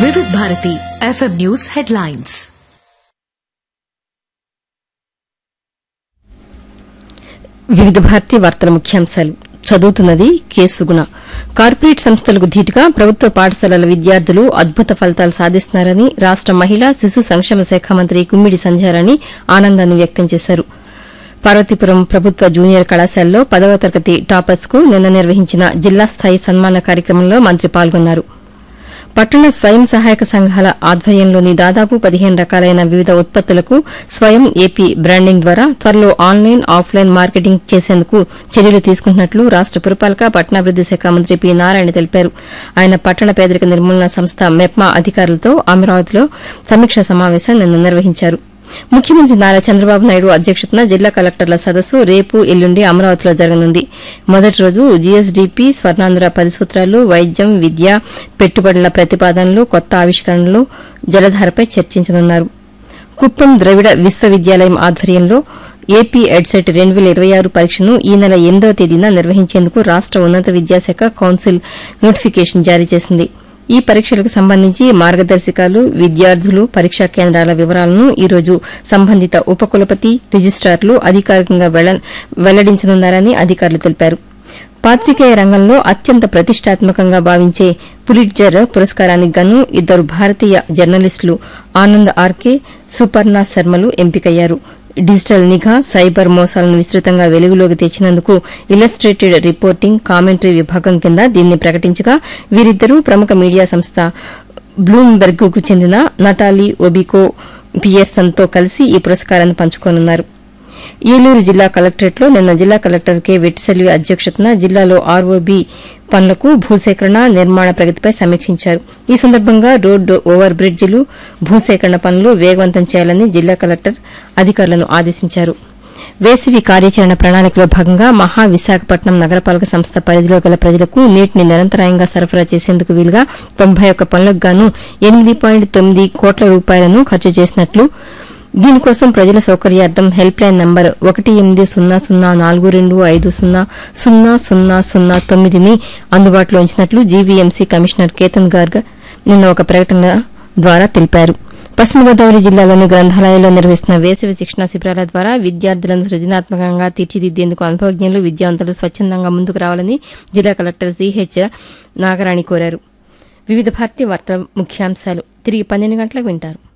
వివిధ Bharati FM news headlines వివిధ భారతి వార్తల ముఖ్యాంశాలు చదువుతున్నది కేసుగుణ కార్పొరేట్ సంస్థలకు ధీటుగా ప్రభుత్వ పాఠశాలల విద్యార్థులు అద్భుత ఫలితాలు సాధిస్తున్నారని రాష్ట మహిళా శిశు సంక్షేమ శాఖ మంత్రి గుమ్మిడి సంధ్యారాణి ఆనందాన్ని వ్యక్తం చేశారు పార్వతీపురం ప్రభుత్వ జూనియర్ కళాశాలలో పదవ తరగతి టాపర్స్ కు నిన్న నిర్వహించిన జిల్లా స్థాయి సన్మాన కార్యక్రమంలో మంత్రి పాల్గొన్నారు పట్టణ స్వయం సహాయక సంఘాల ఆధ్వర్యంలోని దాదాపు పదిహేను రకాలైన వివిధ ఉత్పత్తులకు స్వయం ఏపీ బ్రాండింగ్ ద్వారా త్వరలో ఆన్లైన్ ఆఫ్లైన్ మార్కెటింగ్ చేసేందుకు చర్యలు తీసుకుంటున్నట్లు రాష్ట పురపాలక పట్టణాభివృద్ది శాఖ మంత్రి పి నారాయణ తెలిపారు ఆయన పట్టణ పేదరిక నిర్మూలన సంస్థ మెప్మా అధికారులతో అమరావతిలో సమీక్షా సమావేశం నిన్న నిర్వహించారు ముఖ్యమంత్రి నారా చంద్రబాబు నాయుడు అధ్యక్షతన జిల్లా కలెక్టర్ల సదస్సు రేపు ఎల్లుండి అమరావతిలో జరగనుంది మొదటి రోజు జీఎస్డీపీ స్వర్ణాంధ్ర పది సూత్రాలు వైద్యం విద్య పెట్టుబడుల ప్రతిపాదనలు కొత్త ఆవిష్కరణలు జలధారపై చర్చించనున్నారు కుప్పం ద్రవిడ విశ్వవిద్యాలయం ఆధ్వర్యంలో ఏపీ ఎడ్సెట్ రెండు వేల ఇరవై ఆరు పరీక్షను ఈ నెల ఎనిమిదవ తేదీన నిర్వహించేందుకు రాష్ట ఉన్నత విద్యాశాఖ కౌన్సిల్ నోటిఫికేషన్ జారీ చేసింది ఈ పరీక్షలకు సంబంధించి మార్గదర్శకాలు విద్యార్థులు పరీక్షా కేంద్రాల వివరాలను ఈ రోజు సంబంధిత ఉపకులపతి రిజిస్టార్లు అధికారికంగా వెల్ల- వెల్లడించనున్నారని అధికారులు తెలిపారు పాత్రికేయ రంగంలో అత్యంత ప్రతిష్టాత్మకంగా భావించే పులిట్జర్ పురస్కారానికి గాను ఇద్దరు భారతీయ జర్నలిస్టులు ఆనంద్ ఆర్కే సుపర్ణ శర్మలు ఎంపికయ్యారు డిజిటల్ నిఘా సైబర్ మోసాలను విస్తృతంగా వెలుగులోకి తెచ్చినందుకు ఇలస్ట్రేటెడ్ రిపోర్టింగ్ కామెంటరీ విభాగం కింద దీన్ని ప్రకటించగా వీరిద్దరూ ప్రముఖ మీడియా సంస్థ బ్లూంబెర్గ్ కు చెందిన నటాలి ఒబికో పియర్సన్తో కలిసి ఈ పురస్కారాన్ని పంచుకోనున్నారు ఏలూరు జిల్లా కలెక్టరేట్లో నిన్న జిల్లా కలెక్టర్ కె వెట్సెల్వి అధ్యక్షతన జిల్లాలో ఆర్ఓబీ పనులకు భూసేకరణ నిర్మాణ ప్రగతిపై సమీక్షించారు ఈ సందర్భంగా రోడ్డు ఓవర్ బ్రిడ్జిలు భూసేకరణ పనులు వేగవంతం చేయాలని జిల్లా కలెక్టర్ అధికారులను ఆదేశించారు వేసవి కార్యాచరణ ప్రణాళికలో భాగంగా మహా విశాఖపట్నం నగరపాలక సంస్థ పరిధిలో గల ప్రజలకు నీటిని నిరంతరాయంగా సరఫరా చేసేందుకు వీలుగా తొంభై ఒక్క పనులకు గాను ఎనిమిది పాయింట్ తొమ్మిది కోట్ల రూపాయలను ఖర్చు చేసినట్లు దీనికోసం ప్రజల సౌకర్యార్థం హెల్ప్ లైన్ నంబర్ ఒకటి ఎనిమిది సున్నా సున్నా నాలుగు రెండు ఐదు సున్నా సున్నా సున్నా సున్నా తొమ్మిదిని అందుబాటులో ఉంచినట్లు జీవీఎంసీ కమిషనర్ కేతన్ గార్గ్ నిన్న ఒక ప్రకటన ద్వారా తెలిపారు పశ్చిమ గోదావరి జిల్లాలోని గ్రంథాలయాల్లో నిర్వహిస్తున్న వేసవి శిక్షణా శిబిరాల ద్వారా విద్యార్థులను సృజనాత్మకంగా తీర్చిదిద్దేందుకు అనుభవజ్ఞులు విద్యావంతులు స్వచ్ఛందంగా ముందుకు రావాలని జిల్లా కలెక్టర్ సిహెచ్ నాగరాణి కోరారు వివిధ భారతీయ వార్తల ముఖ్యాంశాలు తిరిగి పన్నెండు గంటలకు వింటారు